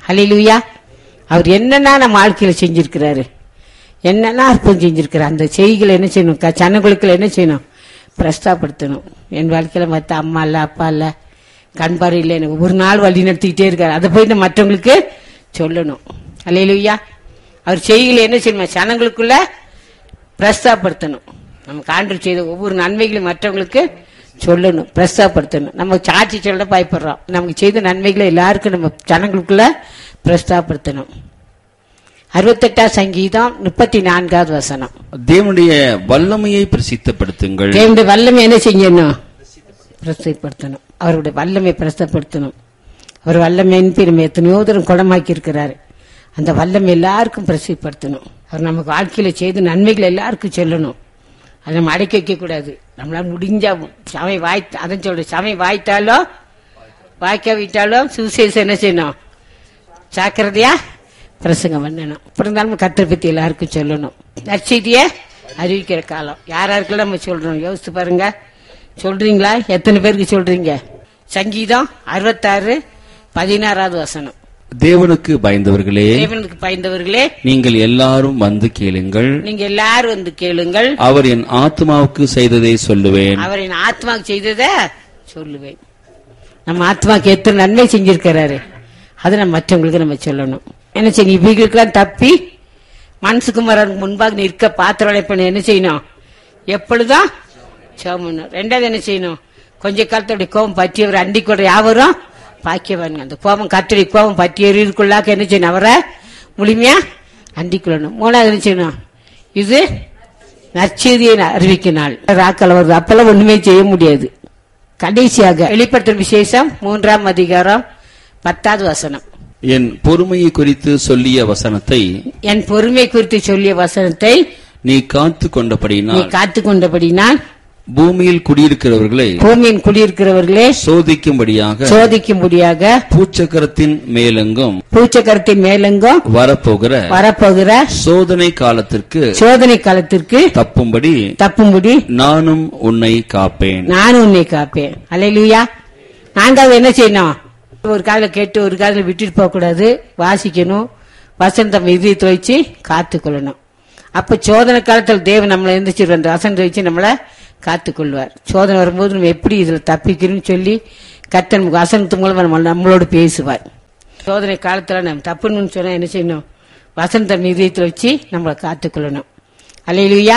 ஹalleluya அவர் என்னென்ன நம்ம வாழ்க்கையில செஞ்சிருக்கிறாரு என்னென்ன அற்புதம் செஞ்சிருக்கிறார் அந்த செய்திகளை என்ன செய்யணும் க- சனங்களுக்குள்ள என்ன செய்யணும் பிரஸ்தாப்படுத்தணும் என் வாழ்க்கையில மத்த அம்மா இல்ல அப்பா இல்ல கண் பார்வை இல்லை எனக்கு ஒரு நாள் வழி நடத்திக்கிட்டே இருக்காரு அதை போய் நம்ம மற்றவங்களுக்கு சொல்லணும் ஹalleluya அவர் செய்திகளை என்ன செய்யணும் சனங்களுக்குள்ள பிரஸ்தாப்படுத்தணும் நமக்கு ஆண்டவர் செய்த ஒவ்வொரு நன்மைகளையும் மற்றவங்களுக்கு சொல்லணும் பிரஸ்தாப்படுத்தணும் நம்ம சாட்சி சொல்ல பயப்படுறோம் நமக்கு செய்த நன்மைகளை எல்லாருக்கும் நம்ம ஜனங்களுக்குள்ள பிரஸ்தாப்படுத்தணும் அறுபத்தெட்டாம் சங்கீதம் முப்பத்தி நான்காவது வசனம் தேவனுடைய வல்லமையை பிரசித்தப்படுத்துங்கள் தேவனுடைய வல்லமை என்ன செய்யணும் பிரஸ்தப்படுத்தணும் அவருடைய வல்லமை பிரஸ்தப்படுத்தணும் அவர் வல்லமையின் பெருமை எத்தனையோ தூரம் குணமாக்கி இருக்கிறாரு அந்த வல்லமை எல்லாருக்கும் பிரசிப்படுத்தணும் அவர் நமக்கு வாழ்க்கையில செய்த நன்மைகள் எல்லாருக்கும் சொல்லணும் அதை நம்ம அடக்கி வைக்க கூடாது நம்மளால முடிஞ்சா சமை வாய் அதான் சொல்ற சமை வாய்த்தாலும் வாய்க்காவிட்டாலும் சுவிசேஷம் என்ன செய்யணும் ஜாக்கிரதையா பிரசங்கம் பண்ணணும் அப்படி இருந்தாலும் கத்தரை பத்தி எல்லாருக்கும் சொல்லணும் நற்செய்திய அறிவிக்கிற காலம் யார் யாருக்கெல்லாம் நம்ம சொல்றோம் யோசித்து பாருங்க சொல்றீங்களா எத்தனை பேருக்கு சொல்றீங்க சங்கீதம் அறுபத்தாறு பதினாறாவது வசனம் தேவனுக்கு பயந்தவர்களே தேவனுக்கு பயந்தவர்களே நீங்கள் எல்லாரும் வந்து கேளுங்கள் நீங்க எல்லாரும் வந்து கேளுங்கள் அவர் என் ஆத்மாவுக்கு செய்ததை சொல்லுவேன் அவரின் ஆத்மாக்கு செய்தத சொல்லுவேன் நம்ம ஆத்மாக்கு எத்தனை நன்மை செஞ்சிருக்கிறாரு அதை நம்ம மற்றவங்களுக்கு நம்ம சொல்லணும் என்ன செய்யணும் இவங்களுக்கெல்லாம் தப்பி மனசுக்குமாரனுக்கு முன்பாக நிற்க பாத்திரம் பண்ண என்ன செய்யணும் எப்பொழுதும் சோமணும் ரெண்டாவது என்ன செய்யணும் கொஞ்ச காலத்தோடைய கோபம் பற்றியவர் அண்டி கூட யாவரும் பாக்கியவானுங்க அந்த கோபம் கத்தடி கோபம் பற்றியவருக்குள்ளாக்க என்ன செய்யணும் அவரை முழுமையா அண்டிக்கொள்ளணும் மூணாவது என்ன செய்யணும் இது நற்செய்தியை அறிவிக்க நாள் ராக்கள் வருது அப்பெல்லாம் ஒண்ணுமே செய்ய முடியாது கடைசியாக வெளிப்படுத்தும் விசேஷம் மூன்றாம் அதிகாரம் பத்தாவது வசனம் என் பொறுமையை குறித்து சொல்லிய வசனத்தை என் பொறுமை குறித்து சொல்லிய வசனத்தை நீ காத்து நீ கொண்டபடியினால் காத்து கொண்டபடினால் பூமியில் குடியிருக்கிறவர்களை பூமியின் குடியிருக்கிறவர்களே சோதிக்கும்படியாக சோதிக்கும்படியாக பூச்சக்கரத்தின் மேலெங்கும் பூச்சக்கரத்தின் மேலெங்கும் வரப்போகிற வரப்போகிற சோதனை காலத்திற்கு சோதனை காலத்திற்கு தப்பும்படி தப்பும்படி நானும் உன்னை காப்பேன் நானும் உன்னை காப்பேன் அலையிலுயா நான்காவது என்ன செய்யணும் ஒரு காதுல கேட்டு ஒரு காதுல விட்டுட்டு போக கூடாது வாசிக்கணும் வசந்தம் இதயத்தை வச்சு காத்துக்கொள்ளணும் அப்ப சோதனை காலத்தில் தேவன் நம்மளை எந்திரிச்சிரு அந்த வசனத்தை வச்சு நம்மளை காத்துக்கொள்வார் சோதனை வரும்போது நம்ம எப்படி இதுல தப்பிக்கணும்னு சொல்லி கர்த்தர் நமக்கு வசனத்து மூலமா நம்ம நம்மளோடு பேசுவார் சோதனை காலத்துல நம்ம தப்புன்னு சொன்னா என்ன செய்யணும் வசந்தம் இதயத்தை வச்சு நம்மளை காத்துக்கொள்ளணும் அலையிலுயா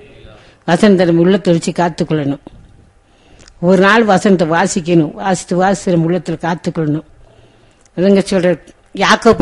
வசந்தம் நம்ம உள்ளத்தை வச்சு காத்துக்கொள்ளணும் ஒரு நாள் வசனத்தை வாசிக்கணும் வாசித்து வாசித்து நம்ம உள்ளத்துல காத்துக்கொள்ளணும் அதுங்க சொல்ற யாக்கோப்பு